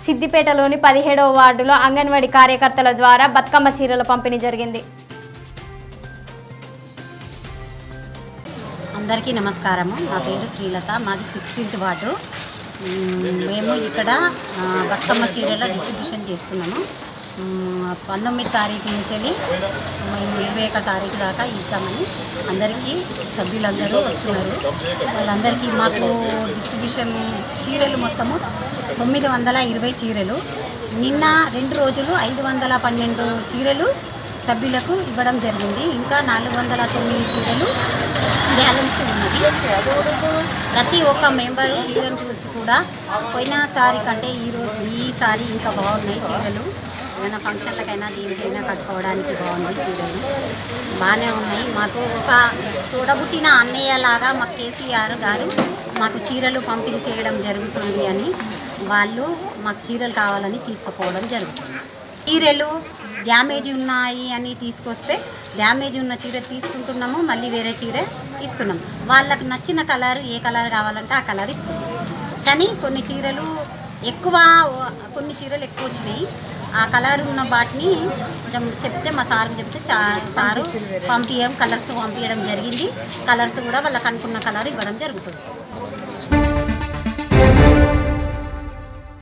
సిద్దిపేటలోని పదిహేడవ వార్డులో అంగన్వాడీ కార్యకర్తల ద్వారా బతుకమ్మ చీరల పంపిణీ జరిగింది అందరికీ నమస్కారము నా పేరు శ్రీలత మాది సిక్స్టీన్త్ వార్డు మ్మ్, మేము ఇక్కడ ఆ, బతుకమ్మ చీరల డిస్ట్రిబ్యూషన్ చేస్తున్నాము మ్మ్, పంతొమ్మిది తారీఖు నుంచి వెళ్ళి మేము ఇరవై ఒక తారీఖు దాకా ఇస్తామని అందరికీ సభ్యులందరూ వస్తున్నారు వాళ్ళందరికీ మాకు డిస్ట్రిబ్యూషన్ చీరలు మొత్తము తొమ్మిది వందల ఇరవై చీరలు నిన్న రెండు రోజులు ఐదు వందల పన్నెండు చీరలు సభ్యులకు ఇవ్వడం జరిగింది ఇంకా నాలుగు వందల తొమ్మిది చీరలు బ్యాలెన్స్ ఉన్నది ప్రతి ఒక్క మెంబర్ చీరను చూసి కూడా పోయినసారి కంటే ఈ రోజు ఈసారి ఇంకా బాగున్నాయి చీరలు ఏదైనా ఫంక్షన్లకైనా దీనికైనా కట్టుకోవడానికి బాగుంది చీరలు బాగానే ఉన్నాయి మాకు ఒక తోడబుట్టిన అన్నయ్యలాగా మా కేసీఆర్ గారు మాకు చీరలు పంపిణీ చేయడం జరుగుతుంది అని వాళ్ళు మాకు చీరలు కావాలని తీసుకుపోవడం జరుగుతుంది చీరలు డ్యామేజ్ ఉన్నాయి అని తీసుకొస్తే డ్యామేజ్ ఉన్న చీర తీసుకుంటున్నాము మళ్ళీ వేరే చీర ఇస్తున్నాం వాళ్ళకు నచ్చిన కలర్ ఏ కలర్ కావాలంటే ఆ కలర్ ఇస్తున్నాం కానీ కొన్ని చీరలు ఎక్కువ కొన్ని చీరలు ఎక్కువ వచ్చినాయి ఆ కలర్ ఉన్న వాటిని కొంచెం చెప్తే మా సార్ చెప్తే చా సారు పంపించడం కలర్స్ పంపించడం జరిగింది కలర్స్ కూడా వాళ్ళకి అనుకున్న కలర్ ఇవ్వడం జరుగుతుంది